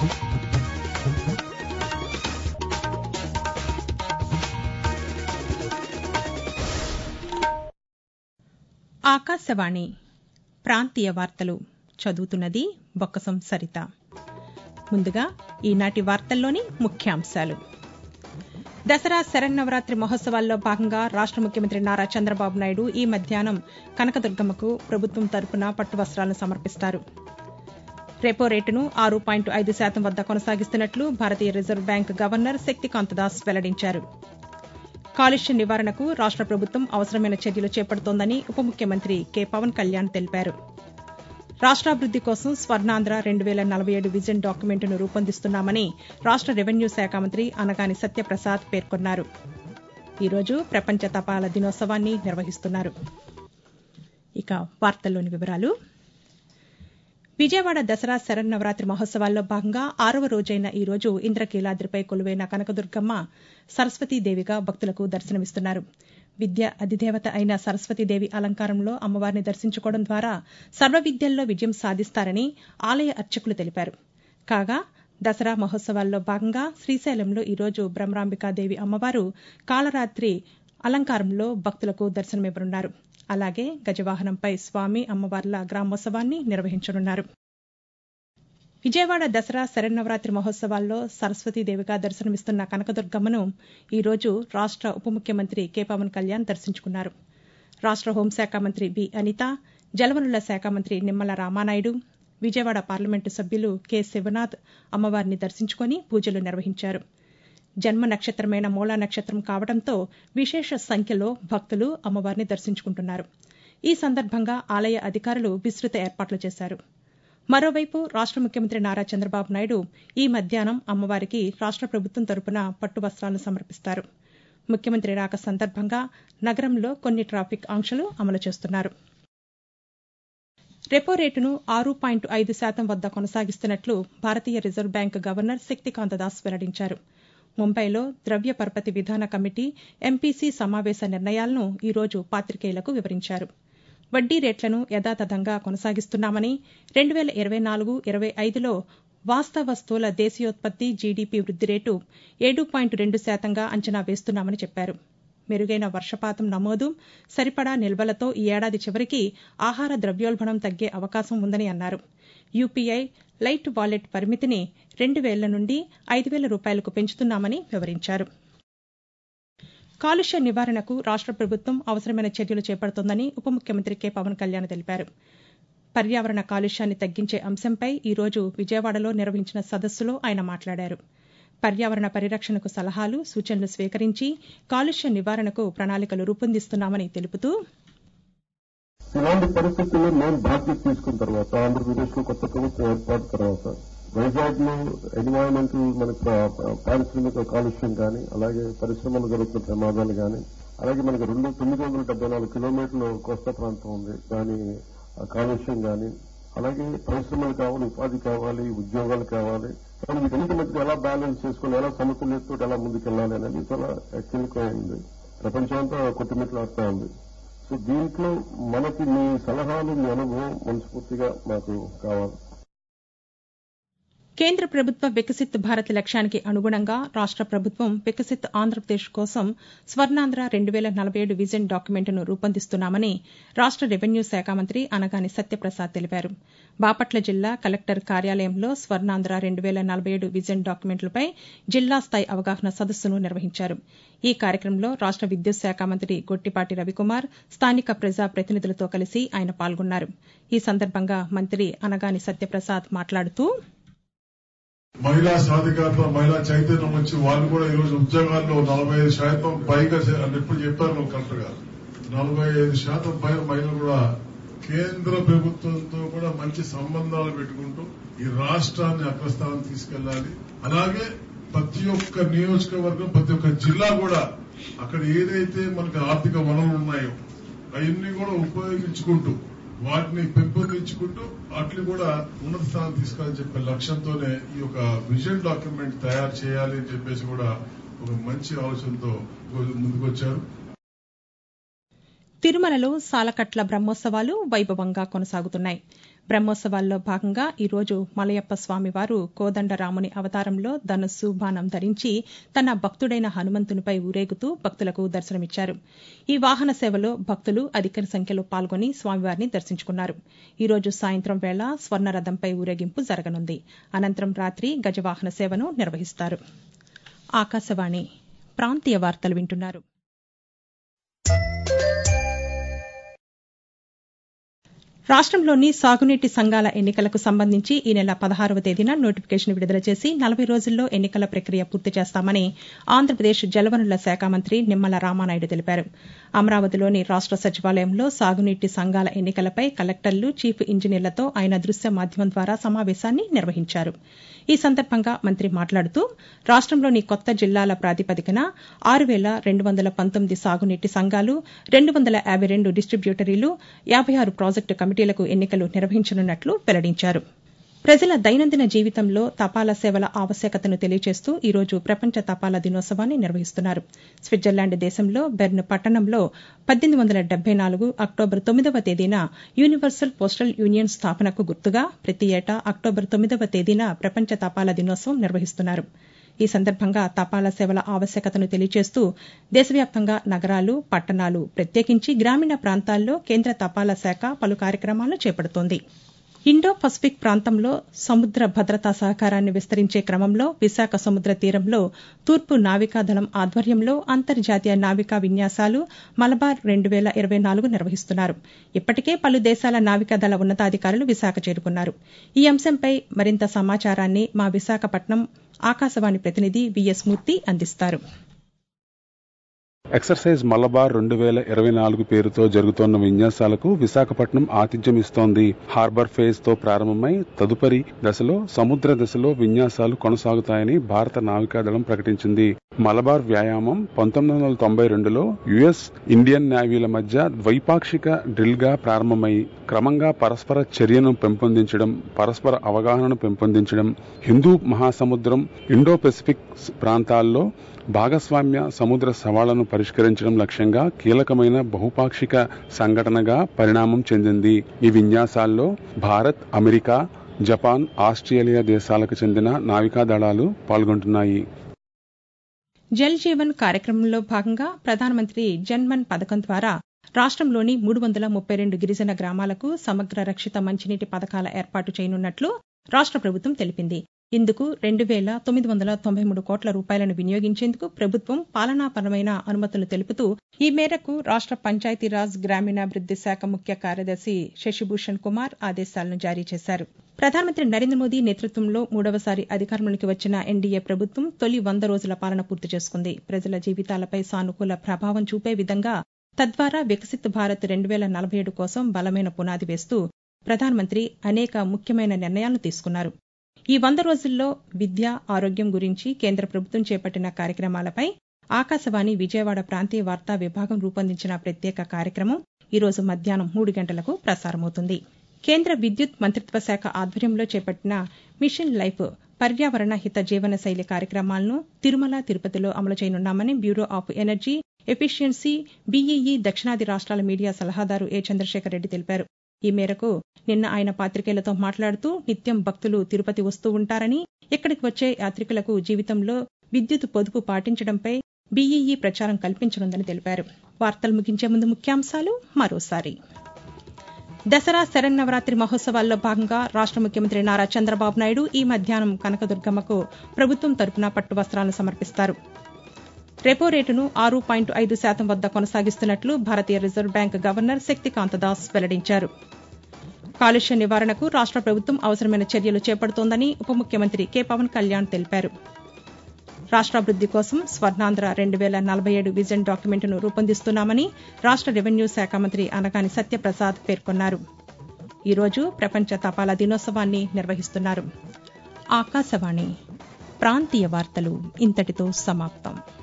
ఆకాశవాణి ప్రాంతీయ వార్తలు చదువుతున్నది బొక్కసం సరిత ముందుగా ఈనాటి వార్తల్లోని ముఖ్యాంశాలు దసరా శరన్నవరాత్రి మహోత్సవాల్లో భాగంగా రాష్ట ముఖ్యమంత్రి నారా చంద్రబాబు నాయుడు ఈ మధ్యాహ్నం కనకదుర్గమ్మకు ప్రభుత్వం తరపున పట్టు వస్తాలను సమర్పిస్తారు రెపో రేటును ఆరు పాయింట్ ఐదు శాతం వద్ద కొనసాగిస్తున్నట్లు భారతీయ reserve bank governor Shaktikanta Das వెల్లడించారు కాలుష్య నివారణకు రాష్ట ప్రభుత్వం అవసరమైన చర్యలు చేపడుతోందని ఉప ముఖ్యమంత్రి కె పవన్ కళ్యాణ్ తెలిపారు రాష్టాభివృద్ది కోసం స్వర్ణాంధ్ర రెండు వేల నలభై ఏడు విజన్ డాక్యుమెంటును రూపొందిస్తున్నామని రాష్ట రెవెన్యూ శాఖ మంత్రి అనగాని సత్యప్రసాద్ పేర్కొన్నారు ఈరోజు ప్రపంచ తపాలా దినోత్సవాన్ని నిర్వహిస్తున్నారు ఇక వార్తల్లోని వివరాలు విజయవాడ దసరా శరన్నవరాత్రి మహోత్సవాల్లో భాగంగా ఆరవ రోజైన ఈ రోజు ఇంద్రకీలాద్రిపై కొలువైన కనకదుర్గమ్మ సరస్వతీదేవిగా భక్తులకు దర్శనమిస్తున్నారు విద్య అధిదేవత అయిన సరస్వతీదేవి అలంకారంలో అమ్మవారిని దర్శించుకోవడం ద్వారా సర్వ విద్యల్లో విజయం సాధిస్తారని ఆలయ అర్చకులు తెలిపారు కాగా దసరా మహోత్సవాల్లో భాగంగా శ్రీశైలంలో ఈరోజు బ్రహ్మరాంబికాదేవి అమ్మవారు కాలరాత్రి అలంకారంలో భక్తులకు దర్శనమివ్వనున్నారు అలాగే గజవాహనంపై స్వామి అమ్మవార్ల గ్రామోత్సవాన్ని నిర్వహించనున్నారు విజయవాడ దసరా శరన్నవరాత్రి మహోత్సవాల్లో సరస్వతీదేవిగా దర్శనమిస్తున్న కనకదుర్గమ్మను ఈరోజు రాష్ట ఉప ముఖ్యమంత్రి కె పవన్ కళ్యాణ్ దర్శించుకున్నారు రాష్ట హోంశాఖ మంత్రి బి అనిత జలవనుల శాఖ మంత్రి నిమ్మల రామానాయుడు విజయవాడ పార్లమెంటు సభ్యులు కె శివనాథ్ అమ్మవారిని దర్శించుకుని పూజలు నిర్వహించారు జన్మ నక్షత్రమైన మూలా నక్షత్రం కావడంతో విశేష సంఖ్యలో భక్తులు అమ్మవారిని దర్శించుకుంటున్నారు ఈ సందర్భంగా ఆలయ అధికారులు విస్తృత ఏర్పాట్లు చేశారు మరోవైపు రాష్ట ముఖ్యమంత్రి నారా చంద్రబాబు నాయుడు ఈ మధ్యాహ్నం అమ్మవారికి రాష్ట ప్రభుత్వం తరపున పట్టు వస్త్రాలను సమర్పిస్తారు ముఖ్యమంత్రి రాక సందర్భంగా నగరంలో కొన్ని ట్రాఫిక్ ఆంక్షలు అమలు చేస్తున్నారు రెపో రేటును ఆరు పాయింట్ ఐదు శాతం వద్ద కొనసాగిస్తున్నట్లు భారతీయ reserve bank governor Shaktikanta Das వెల్లడించారు ముంబైలో ద్రవ్య పరపతి విధాన కమిటీ ఎంపీసీ సమావేశ నిర్ణయాలను ఈరోజు పాతికేయులకు వివరించారు వడ్డీ రేట్లను యథాతథంగా కొనసాగిస్తున్నామని రెండు వేల ఇరవై నాలుగు ఇరవై ఐదులో వాస్తవ స్థూల దేశీయోత్పత్తి జీడీపీ వృద్ది రేటు ఏడు పాయింట్ రెండు శాతంగా అంచనా వేస్తున్నామని చెప్పారు మెరుగైన వర్షపాతం నమోదు సరిపడా నిల్వలతో ఈ ఏడాది చివరికి ఆహార ద్రవ్యోల్బణం తగ్గే అవకాశం ఉందని అన్నారు యూపీఐ లైట్ వాలెట్ పరిమితిని రెండు వేల నుండి ఐదు వేల రూపాయలకు పెంచుతున్నామని వివరించారు కాలుష్య నివారణకు రాష్ట ప్రభుత్వం అవసరమైన చర్యలు చేపడుతోందని ఉప ముఖ్యమంత్రి కె పవన్ కళ్యాణ్ తెలిపారు పర్యావరణ కాలుష్యాన్ని తగ్గించే అంశంపై ఈరోజు విజయవాడలో నిర్వహించిన సదస్సులో ఆయన మాట్లాడారు పర్యావరణ పరిరక్షణకు సలహాలు సూచనలు స్వీకరించి కాలుష్య నివారణకు ప్రణాళికలు రూపొందిస్తున్నామని తెలుపుతూ ఇలాంటి పరిస్థితుల్లో మేము బాధ్యత తీసుకున్న తర్వాత ఆంధ్రప్రదేశ్ లో కొత్త ప్రభుత్వం ఏర్పాటు తర్వాత వైజాగ్ లో ఎన్వైరన్మెంటల్ మనకి పారిశ్రామిక కాలుష్యం కానీ అలాగే పరిశ్రమలు జరుగుతున్న ప్రమాదాలు కానీ అలాగే మనకి రెండు తొమ్మిది వందల డెబ్బై నాలుగు కిలోమీటర్ల కోస్తా ప్రాంతం ఉంది దాని కాలుష్యం కానీ అలాగే పరిశ్రమలు కావాలి ఉపాధి కావాలి ఉద్యోగాలు కావాలి కానీ వీటన్నిటి మధ్య ఎలా బ్యాలెన్స్ చేసుకుని ఎలా సమతుల్యతతో ఎలా ముందుకెళ్లాలి అనేది చాలా కీలకమైంది ప్రపంచం అంతా కొట్టుమిట్లాడుతూ ఉంది సో దీంట్లో మనకి మీ సలహాలు మీ అనుభవం మనస్ఫూర్తిగా మాకు కావాలి కేంద్ర ప్రభుత్వ వికసిత్ భారత్ లక్ష్యానికి అనుగుణంగా రాష్ట ప్రభుత్వం వికసిత్ ఆంధ్రప్రదేశ్ కోసం స్వర్ణాంధ్ర రెండు వేల నలభై ఏడు విజన్ డాక్యుమెంటును రూపొందిస్తున్నామని రాష్ట రెవెన్యూ శాఖ మంత్రి అనగాని సత్యప్రసాద్ తెలిపారు బాపట్ల జిల్లా కలెక్టర్ కార్యాలయంలో స్వర్ణాంధ్ర రెండు వేల నలభై ఏడు విజన్ డాక్యుమెంట్లపై జిల్లా స్థాయి అవగాహన సదస్సును నిర్వహించారు ఈ కార్యక్రమంలో రాష్ట విద్యుత్ శాఖ మంత్రి గొట్టిపాటి రవికుమార్ స్థానిక ప్రజా ప్రతినిధులతో కలిసి ఆయన పాల్గొన్నారు ఈ సందర్భంగా మంత్రి అనగాని సత్యప్రసాద్ మాట్లాడుతూ మహిళా సాధికారత మహిళా చైతన్యం వచ్చి వాళ్ళు కూడా ఈ రోజు ఉద్యోగాల్లో నలభై ఐదు శాతం పైగా అంటే ఇప్పుడు చెప్పారు నువ్వు కలెక్టర్ గారు నలభై ఐదు శాతం పైన మహిళలు కూడా కేంద్ర ప్రభుత్వంతో కూడా మంచి సంబంధాలు పెట్టుకుంటూ ఈ రాష్ట్రాన్ని అగ్రస్థానం తీసుకెళ్లాలి అలాగే ప్రతి ఒక్క నియోజకవర్గం ప్రతి ఒక్క జిల్లా కూడా అక్కడ ఏదైతే మనకి ఆర్థిక వనరులు ఉన్నాయో అవన్నీ కూడా ఉపయోగించుకుంటూ వాటిని పెంపొందించుకుంటూ వాటిని కూడా ఉన్నత స్థానం తీసుకోవాలని చెప్పే లక్ష్యంతోనే ఈ యొక్క విజన్ డాక్యుమెంట్ తయారు చేయాలి అని చెప్పేసి కూడా ఒక మంచి ఆలోచనతో ముందుకొచ్చారు తిరుమలలో సాలకట్ల బ్రహ్మోత్సవాలు వైభవంగా కొనసాగుతున్నాయి బ్రహ్మోత్సవాల్లో భాగంగా ఈరోజు మలయప్ప స్వామివారు కోదండరాముని అవతారంలో ధనుస్సు బాణం ధరించి తన భక్తుడైన హనుమంతునిపై ఊరేగుతూ భక్తులకు దర్శనమిచ్చారు ఈ వాహన సేవలో భక్తులు అధిక సంఖ్యలో పాల్గొని స్వామివారిని దర్శించుకున్నారు ఈరోజు సాయంత్రం వేళ స్వర్ణరథంపై ఊరేగింపు జరగనుంది అనంతరం రాత్రి గజవాహన సేవను నిర్వహిస్తారు ఆకాశవాణి ప్రాంతీయ వార్తలు వింటున్నారు రాష్ట్రంలోని సాగునీటి సంఘాల ఎన్నికలకు సంబంధించి ఈ నెల పదహారవ తేదీన నోటిఫికేషన్ విడుదల చేసి నలభై రోజుల్లో ఎన్నికల ప్రక్రియ పూర్తి చేస్తామని ఆంధ్రప్రదేశ్ జలవనరుల శాఖ మంత్రి నిమ్మల రామానాయుడు తెలిపారు అమరావతిలోని రాష్ట సచివాలయంలో సాగునీటి సంఘాల ఎన్నికలపై కలెక్టర్లు చీఫ్ ఇంజనీర్లతో ఆయన దృశ్య మాధ్యమం ద్వారా సమావేశాన్ని నిర్వహించారు ఈ సందర్భంగా మంత్రి మాట్లాడుతూ రాష్ట్రంలోని కొత్త జిల్లాల ప్రాతిపదికన ఆరు వేల రెండు వందల పంతొమ్మిది సాగునీటి సంఘాలు రెండు వందల యాభై రెండు డిస్టిబ్యూటరీలు యాభై ఆరు ప్రాజెక్టు కమిటీలకు ఎన్నికలు నిర్వహించనున్నట్లు వెల్లడించారు ప్రజల దైనందిన జీవితంలో తపాలా సేవల ఆవశ్యకతను తెలియజేస్తూ ఈరోజు ప్రపంచ తపాలా దినోత్సవాన్ని నిర్వహిస్తున్నారు స్విట్జర్లాండ్ దేశంలో బెర్న్ పట్టణంలో పద్దెనిమిది వందల డెబ్బై నాలుగు అక్టోబర్ తొమ్మిదవ తేదీన యూనివర్సల్ పోస్టల్ యూనియన్ స్థాపనకు గుర్తుగా ప్రతి ఏటా అక్టోబర్ తొమ్మిదవ తేదీన ప్రపంచ తపాలా దినోత్సవం నిర్వహిస్తున్నారు ఈ సందర్భంగా తపాలా సేవల ఆవశ్యకతను తెలియజేస్తూ దేశవ్యాప్తంగా నగరాలు పట్టణాలు ప్రత్యేకించి గ్రామీణ ప్రాంతాల్లో కేంద్ర తపాలా శాఖ పలు కార్యక్రమాలను చేపడుతోంది ఇండో పసిఫిక్ ప్రాంతంలో సముద్ర భద్రతా సహకారాన్ని విస్తరించే క్రమంలో విశాఖ సముద్ర తీరంలో తూర్పు నావికాదళం ఆధ్వర్యంలో అంతర్జాతీయ నావికా విన్యాసాలు మలబార్ రెండు వేల ఇరవై నాలుగు నిర్వహిస్తున్నారు ఇప్పటికే పలు దేశాల నావికాదళ ఉన్నతాధికారులు విశాఖ చేరుకున్నారు ఈ అంశంపై మరింత సమాచారాన్ని మా విశాఖపట్నం ఆకాశవాణి ప్రతినిధి విఎస్ మూర్తి అందిస్తారు ఎక్సర్సైజ్ మలబార్ రెండు వేల ఇరవై నాలుగు పేరుతో జరుగుతోన్న విన్యాసాలకు విశాఖపట్నం ఆతిథ్యం ఇస్తోంది హార్బర్ ఫేజ్ తో ప్రారంభమై తదుపరి దశలో సముద్ర దశలో విన్యాసాలు కొనసాగుతాయని భారత నావికాదళం ప్రకటించింది మలబార్ వ్యాయామం పంతొమ్మిది వందల తొంభై రెండులో యుఎస్ ఇండియన్ నేవీల మధ్య ద్వైపాక్షిక డ్రిల్ గా ప్రారంభమై క్రమంగా పరస్పర చర్యను పెంపొందించడం పరస్పర అవగాహనను పెంపొందించడం హిందూ మహాసముద్రం ఇండో పెసిఫిక్ ప్రాంతాల్లో భాగస్వామ్య సముద్ర సవాళ్లను పరిష్కరించడం లక్ష్యంగా కీలకమైన బహుపాక్షిక సంఘటనగా పరిణామం చెందింది ఈ విన్యాసాల్లో భారత్ అమెరికా జపాన్ ఆస్ట్రేలియా దేశాలకు చెందిన నావికా దళాలు పాల్గొంటున్నాయి జల్ జీవన్ కార్యక్రమంలో భాగంగా ప్రధానమంత్రి జన్మన్ పథకం ద్వారా రాష్ట్రంలోని మూడు వందల ముప్పై రెండు గిరిజన గ్రామాలకు సమగ్ర రక్షిత మంచినీటి పథకాల ఏర్పాటు చేయనున్నట్లు రాష్ట్ర ప్రభుత్వం తెలిపింది ఇందుకు రెండు వేల తొమ్మిది వందల తొంభై మూడు కోట్ల రూపాయలను వినియోగించేందుకు ప్రభుత్వం పాలనాపరమైన అనుమతులు తెలుపుతూ ఈ మేరకు రాష్ట్ర పంచాయతీరాజ్ గ్రామీణాభివృద్ది శాఖ ముఖ్య కార్యదర్శి శశిభూషణ్ కుమార్ ఆదేశాలను జారీ చేశారు ప్రధానమంత్రి నరేంద్ర మోదీ నేతృత్వంలో మూడవసారి అధికారంలోకి వచ్చిన ఎన్డీఏ ప్రభుత్వం తొలి వంద రోజుల పాలన పూర్తి చేసుకుంది ప్రజల జీవితాలపై సానుకూల ప్రభావం చూపే విధంగా తద్వారా వికసిత్ భారత్ రెండు వేల నలభై ఏడు కోసం బలమైన పునాది వేస్తూ ప్రధానమంత్రి అనేక ముఖ్యమైన నిర్ణయాలను తీసుకున్నారు ఈ వంద రోజుల్లో విద్య ఆరోగ్యం గురించి కేంద్ర ప్రభుత్వం చేపట్టిన కార్యక్రమాలపై ఆకాశవాణి విజయవాడ ప్రాంతీయ వార్తా విభాగం రూపొందించిన ప్రత్యేక కార్యక్రమం ఈరోజు మధ్యాహ్నం మూడు గంటలకు ప్రసారమవుతుంది కేంద్ర విద్యుత్ మంత్రిత్వ శాఖ ఆధ్వర్యంలో చేపట్టిన మిషన్ లైఫ్ పర్యావరణ హిత జీవన శైలి కార్యక్రమాలను తిరుమల తిరుపతిలో అమలు చేయనున్నామని bureau of energy efficiency BEE దక్షిణాది రాష్ట్రాల మీడియా సలహాదారు ఏ చంద్రశేఖర్ రెడ్డి తెలిపారు ఈ మేరకు నిన్న ఆయన పాతికేయులతో మాట్లాడుతూ నిత్యం భక్తులు తిరుపతి వస్తూ ఉంటారని ఇక్కడికి వచ్చే యాత్రికులకు జీవితంలో విద్యుత్ పొదుపు పాటించడంపై బీఈఈ ప్రచారం కల్పించనుందని తెలిపారు వార్తలు ముగించే ముందు ముఖ్యాంశాలు మరోసారి దసరా శరన్నవరాత్రి మహోత్సవాల్లో భాగంగా రాష్ట ముఖ్యమంత్రి నారా చంద్రబాబు నాయుడు ఈ మధ్యాహ్నం కనకదుర్గమ్మకు ప్రభుత్వం తరపున పట్టు వస్త్రాలను సమర్పిస్తారు రెపో రేటును ఆరు పాయింట్ ఐదు శాతం వద్ద కొనసాగిస్తున్నట్లు భారతీయ reserve bank governor Shaktikanta Das వెల్లడించారు కాలుష్య నివారణకు రాష్ట ప్రభుత్వం అవసరమైన చర్యలు చేపడుతోందని ఉప ముఖ్యమంత్రి కె పవన్ కళ్యాణ్ తెలిపారు రాష్ట్రాభివృద్ది కోసం స్వర్ణాంధ్ర రెండు వేల నలభై ఏడు విజన్ డాక్యుమెంట్ను రూపొందిస్తున్నామని రాష్ట రెవెన్యూ శాఖ మంత్రి అనగాని సత్యప్రసాద్ పేర్కొన్నారు ఈరోజు ప్రపంచ తపాలా దినోత్సవాన్ని నిర్వహిస్తున్నారు ఆకాశవాణి ప్రాంతీయ వార్తలు ఇంతటితో సమాప్తం